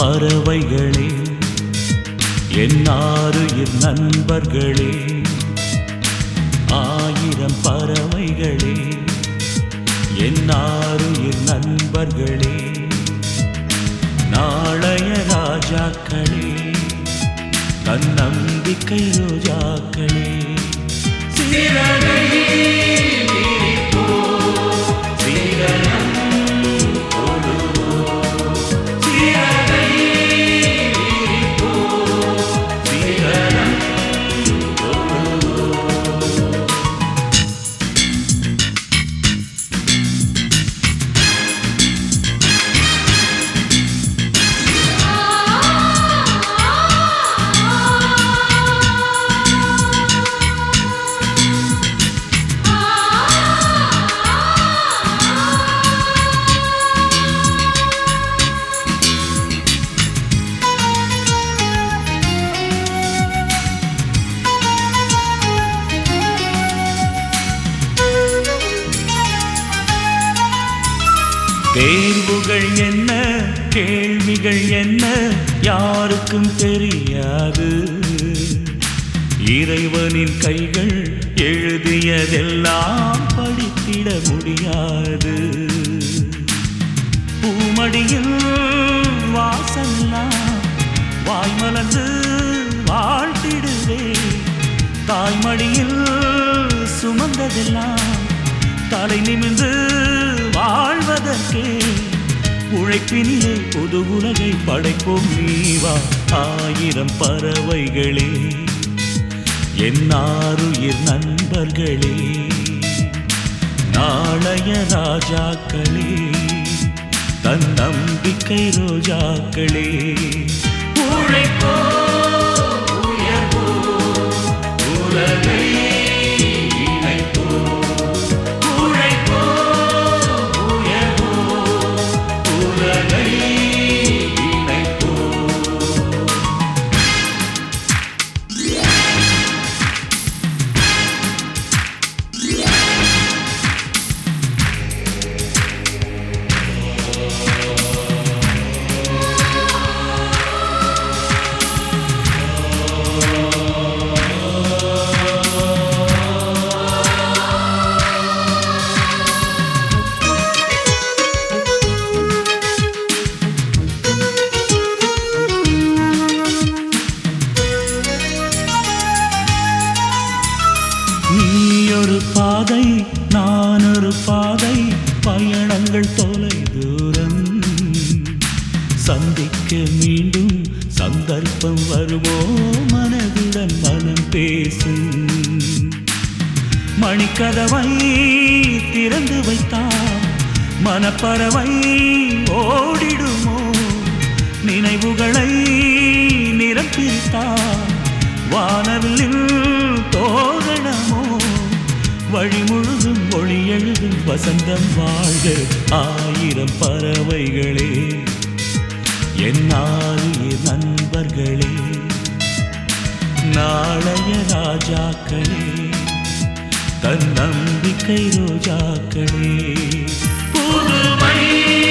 பறவைகளே என்னாருயிர் நண்பர்களே ஆயிரம் பறவைகளே என்னாருயிர் நண்பர்களே நாளைய ராஜாக்களே தன்னம்பிக்கை ரோஜாக்களே சிறகை விரிப்போம், சிகரம் தொடுவோம். சிறகை விரிப்போம், சிகரம் தொடுவோம். தேர்வுகள் என்ன கேள்விகள் என்ன யாருக்கும் தெரியாது இறைவனின் கைகள் எழுதியதெல்லாம் படித்திட முடியாது பூமடியில் வாசமெல்லாம் வாய்மலர்ந்து வாழ்த்திடுவே தாய்மடியில் சுமந்ததெல்லாம் தலை நிமிர்ந்து வாழ்வதற்கே உழைப்பினிலே புது உலகை படைப்போம் நீவா ஆயிரம் பறவைகளே என்னாருயிர் நண்பர்களே நாளைய ராஜாக்களே தன் நம்பிக்கை ரோஜாக்களே உழைப்போ உயர்வோ உலகை இணைப்போ உழைப்போ உயர்வோ உலகை இணைப்போ நீயொரு பாதை நான் ஒரு பாதை பயணங்கள் தொலை தூரம் சந்திக்க மீண்டும் சந்தர்ப்பம் வருமோ மனதுடன் மனம் பேசும் மணிக்கதவை திறந்து வைத்தால் மனப்பறவை ஓடிடுமோ நினைவுகளை நிரப்பித்தால் வானவில்லில் தோரணமோ வழி முழுதும் ஒளி எழுதும் வசந்தம் வாழ்க ஆயிரம் பறவைகளே என்னாலிய நண்பர்களே நாளைய ராஜாக்களே தன் நம்பிக்கை ரோஜாக்களே புதுமை